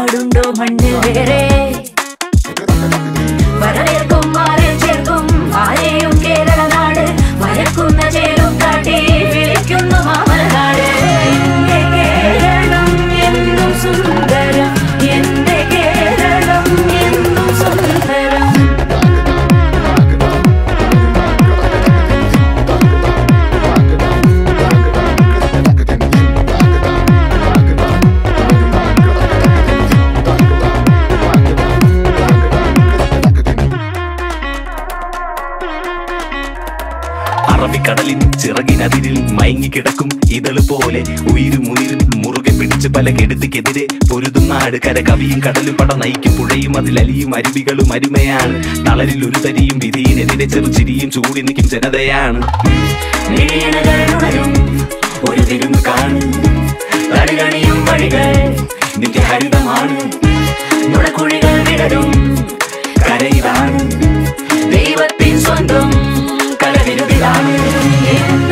നാടുണ്ടോ മണ്ണിൽ വേറെ വരവേൽക്കും മാറിൽ ചേർക്കും ആരെയും കേരള നാട് വരക്കുന്ന ചേരും കാട്ടി വിളിക്കുന്നു മാമലനാട് എന്റെ കേരളം എന്നും സുന്ദരം എന്റെ കേരളം എന്നും സുന്ദരം അറബിക്കടലിൻ ചിറകിനതിരിൽ മയങ്ങിക്കിടക്കും ഇതള് പോലെ ഉയിരും ഉയിരും മുറുകെ പിടിച്ച് പല കെടുതിക്കെതിരെ പൊരുതും നാട് കര കവിയും കടലും പട നയിക്കും പുഴയും അതിലലിയും അരുവികളും അരുമയാണ് തളരിൽ ഒരു തരിയും വിധിയിനെതിരെ ചെറുചിരിയും ചൂടി നിൽക്കും ജനതയാണ് നീണകളുണരും ഒരു വിരുന്ന് കാണും തടികണിയും വഴികൾ നിത്യഹരിതമാണ് നുണക്കുഴികൾ വിടരും കരയിലാണ് ദൈവത്തിൻ സ്വന്തം കലവിരുതിലാണ്